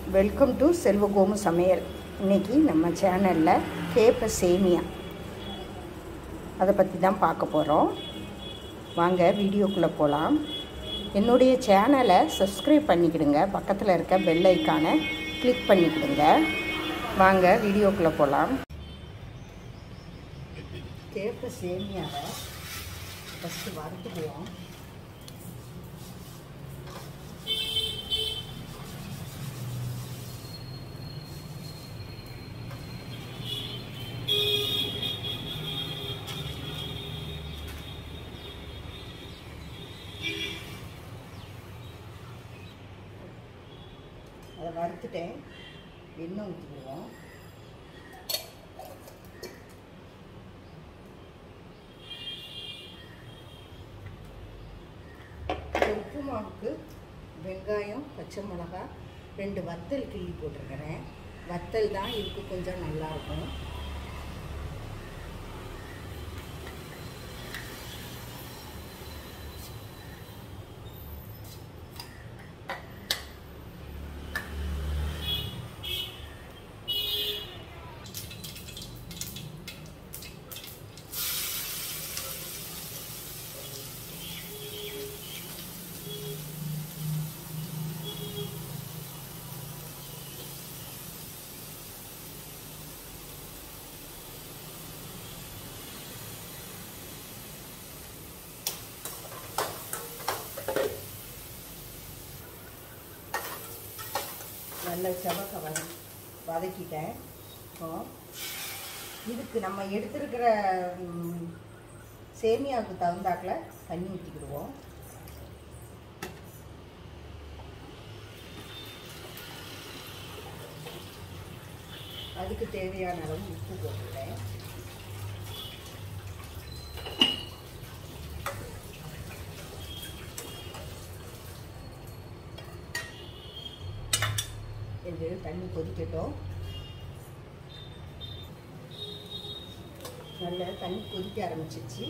welcome to செல்வகோமு சமையல் இன்னைக்கு நம்ம சேனலில் கேப்ப சேமியா அதை பற்றி தான் பார்க்க போகிறோம் வாங்க வீடியோக்குள்ளே போகலாம் என்னுடைய சேனலை சப்ஸ்கிரைப் பண்ணிக்கிடுங்க பக்கத்தில் இருக்க பெல் ஐக்கானை கிளிக் பண்ணிக்கிடுங்க வாங்க வீடியோக்குள்ளே போகலாம் கேப்ப சேமியாவை ஃபஸ்ட்டு வறுத்துக்குவோம் அதை வறுத்துட்டேன் எண்ணெய் ஊற்றிக்குவோம் இந்த உப்பு மாவுக்கு வெங்காயம் பச்சை மிளகா ரெண்டு வத்தல் கிள்ளி போட்டிருக்கிறேன் வத்தல் தான் இதுக்கு கொஞ்சம் நல்லாயிருக்கும் நல்ல செவக்க வத வதக்கிட்டேன் இப்போ இதுக்கு நம்ம எடுத்துருக்கிற ம், சேமியாவுக்கு தகுந்தாக்கில் தண்ணி ஊற்றிக்கிடுவோம் அதுக்கு தேவையான அளவு உப்பு போட்டுட்டேன் இது தண்ணி கொதிக்கட்டும் நல்லா தண்ணி கொதிக்க ஆரம்பிச்சிருச்சு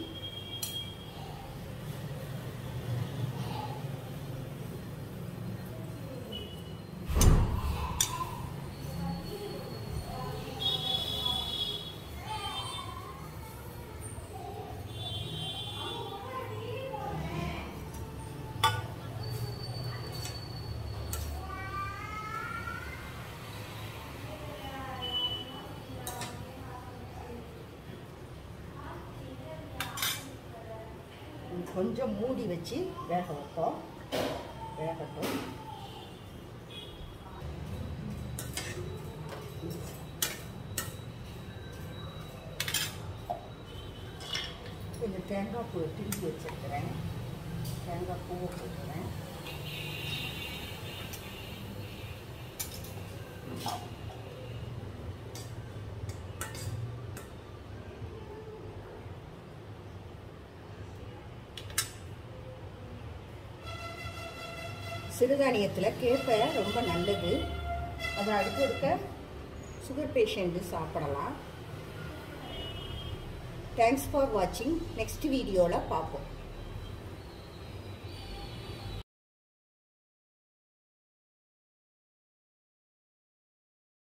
கொஞ்சம் மூடி வச்சு வேக வைப்போம் வேகட்டும் கொஞ்சம் தேங்காய் பூ திருப்பி வச்சிருக்கிறேன் தேங்காய் பூவை போட்டுக்கிறேன் சிறுதானியத்தில் கேப்பை ரொம்ப நல்லது அதை அடுத்து இருக்க சுகர் பேஷண்ட்டு சாப்பிடலாம் தேங்க்ஸ் ஃபார் வாட்சிங் நெக்ஸ்ட் வீடியோவில் பார்ப்போம்